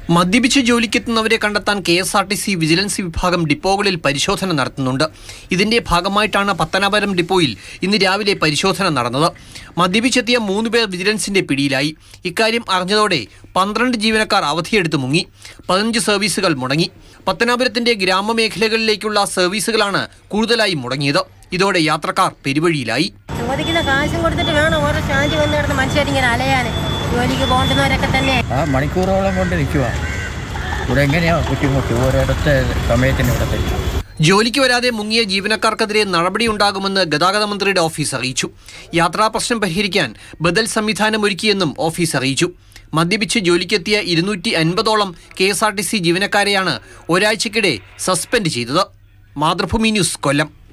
മദ്യപിച്ച് ജോലിക്കെത്തുന്നവരെ കണ്ടെത്താൻ K S R T C vigilance വിഭാഗം ഡിപ്പോകളിൽ പരിശോധന നടത്തുന്നുണ്ട് ഇതിന്റെ ഭാഗമായിട്ടാണ് പത്തനാപുരം ഡിപ്പോയിൽ ഇന്ന് രാവിലെ പരിശോധന നടന്നത് മദ്യപിച്ചെത്തിയ മൂന്ന് പേർ വിജിലൻസിന്റെ പിടിയിലായി ഇക്കാര്യം അറിഞ്ഞതോടെ പന്ത്രണ്ട് ജീവനക്കാർ അവധിയെടുത്ത് മുങ്ങി പതിനഞ്ച് സർവീസുകൾ മുടങ്ങി പത്തനാപുരത്തിന്റെ ഗ്രാമമേഖലകളിലേക്കുള്ള സർവീസുകളാണ് കൂടുതലായി മുടങ്ങിയത് ഇതോടെ യാത്രക്കാർ പെരുവഴിയിലായി ചോദിക്കുന്ന കാശും കൊടുത്തിട്ട് വേണം ഓരോ സ്റ്റാൻഡ് വന്ന് കിടന്ന് മനുഷ്യരിങ്ങനെ അലയാൻ ജോലിക്ക് പോകേണ്ടുന്നവരൊക്കെ തന്നെ ആ മണിക്കൂറോളം കൊണ്ട് നിൽക്കുക ഇവിടെ എങ്ങനെയാ ബുദ്ധിമുട്ട് ഓരോരുത്ത സമയത്തിന് ഇവിടെ തരും ജോലിക്ക് വരാതെ മുങ്ങിയ ജീവനക്കാർക്കെതിരെ നടപടിയുണ്ടാകുമെന്ന് ഗതാഗത മന്ത്രിയുടെ ഓഫീസ് അറിയിച്ചു യാത്രാ പ്രശ്നം പരിഹരിക്കാൻ ബദൽ സംവിധാനം ഒരുക്കിയെന്നും ഓഫീസ് അറിയിച്ചു മദ്യപിച്ച് ജോലിക്കെത്തിയ ഇരുന്നൂറ്റി അൻപതോളം K S R T C ജീവനക്കാരെയാണ് ഒരാഴ്ചക്കിടെ സസ്പെൻഡ് ചെയ്തത് മാതൃഭൂമി ന്യൂസ് കൊല്ലം